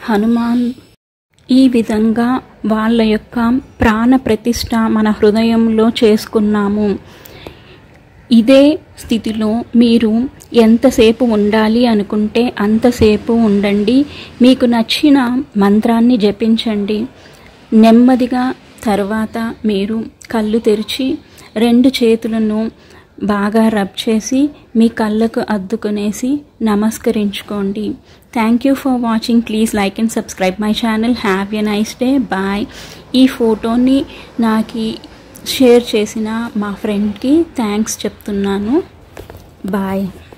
హనుమాన్ ఈ విధంగా వాళ్ళ యొక్క ప్రాణ ప్రతిష్ట మన హృదయంలో చేసుకున్నాము ఇదే స్థితిలో మీరు ఎంతసేపు ఉండాలి అనుకుంటే అంతసేపు ఉండండి మీకు నచ్చిన మంత్రాన్ని జపించండి నెమ్మదిగా తర్వాత మీరు కళ్ళు తెరిచి రెండు చేతులను బాగా రబ్ చేసి మీ కళ్ళకు అద్దుకునేసి నమస్కరించుకోండి thank you for watching please like and subscribe my channel have a nice day bye ఈ ఫోటోని నాకు షేర్ చేసిన మా ఫ్రెండ్కి థ్యాంక్స్ చెప్తున్నాను బాయ్